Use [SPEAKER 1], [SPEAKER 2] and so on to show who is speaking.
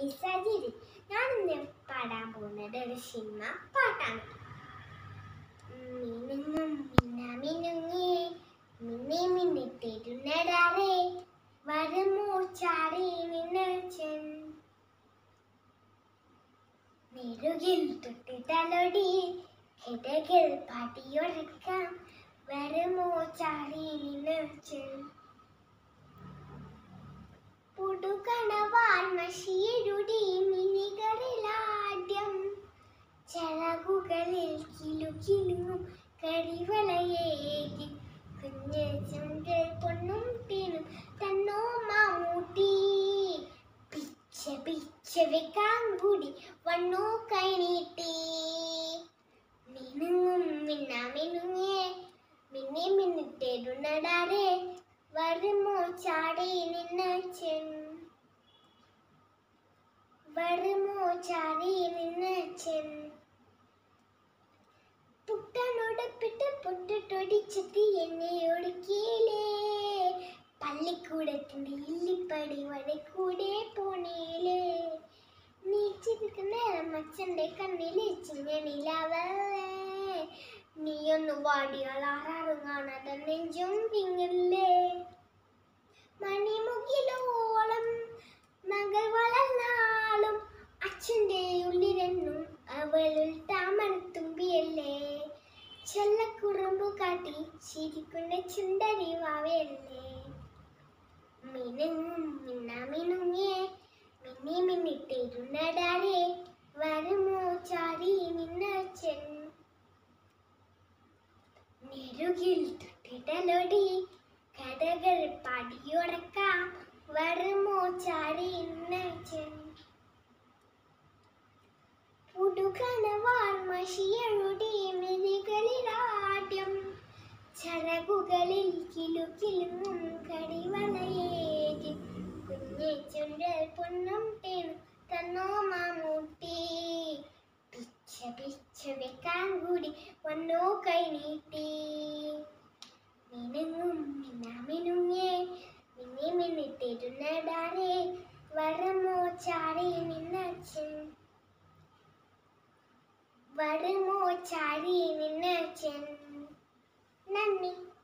[SPEAKER 1] സജിത് ഞാൻ ഇന്ന് പാടാൻ പോകുന്നത് ഒരു സിനിമ പാട്ടാണ് മിനുങ്ങും മിന്നാമിനുങ്ങേ മിന്നി മിന്നിട്ടിരുന്നടാറേ വരുമോ ചാടി നിന്നച്ചൻ നെറുകിൽ തൊട്ടിട്ടലൊടി കിടകിൽ പാട്ടിയൊരുക്കാം വരുമോ ചാടി നിന്നച്ചൻ പുടുകണവാൻ മഷിയരുടെ മിനികളിലാദ്യം ചിറകുകളിൽ കിലുകിലുങ്ങും കരിവളയേകി കുഞ്ഞ് ചുണ്ട് പൊണ്ണും തേനും തന്നോ മാമൂട്ടി പിച്ച പിച്ച വെക്കാൻ കൂടി വണ്ണോ കൈനീട്ടി മിനുങ്ങും മിന്ന മിനുങ്ങേ മിന്നി മിന്നിട്ടേടുന്നടാരേ വരുമോ ചാടി നിന്നച്ചൻ വരുമോ ചാടി നിന്നച്ചൻ പുട്ടനോടപ്പിട്ട് പൊട്ടിട്ടൊടിച്ചെത്തി എന്നെ ഒടുക്കിയില്ലേ പള്ളിക്കൂടത്തിന്റെ ഇല്ലിപ്പടി വഴി കൂടെ പോണേലേ നീച്ചിരിക്കുന്ന മച്ചന്റെ കണ്ണില് ചിങ്ങനിലാവല്ലേ നീയൊന്ന് വാടിയാൽ ആറാറും കാണാതെ നെഞ്ചും പിങ്ങില്ലേ മണിമുകിലോളം മകൾ വളർന്നാളും അച്ഛൻ്റെ ഉള്ളിലെന്നും അവളിൽ താമരത്തുമ്പിയല്ലേ ചെല്ലക്കുറുമ്പു കാട്ടി ചിരിക്കുന്ന ചുണ്ടരി വാവയല്ലേ മിനുങ്ങും മിന്ന മിനുങ്ങേ മിന്നി മിന്നിട്ടിരുന്നടാരേ വരുമോ ചാടി നിന്നച്ചൻ നെരുകിൽ തൊട്ടിടലൊടി കഥകൾ പാടിയുറക്കാം വരുമോ ചാടി നച്ചൻ പുടുകണവാൻ മഷിയളുടെ മിഴികളിലാദ്യം ചരകുകളിൽ കിലുകിലുങ്ങും കടിവളയേകി കുഞ്ഞെ ചുണ്ടൽ പൊന്നും തേനും തന്നോ മാമൂട്ടി പിച്ച പിച്ച വെക്കാൻ കൂടി വന്നോ കൈ നീട്ടി മിനുങ്ങും മിന്നാമിനുങ്ങേ മിന്നി മിന്നിട്ടിരുന്നടാരേ വരുമോ ചാടി നിന്നച്ചൻ വരുമോ ചാടി നിന്നച്ചൻ നന്ദി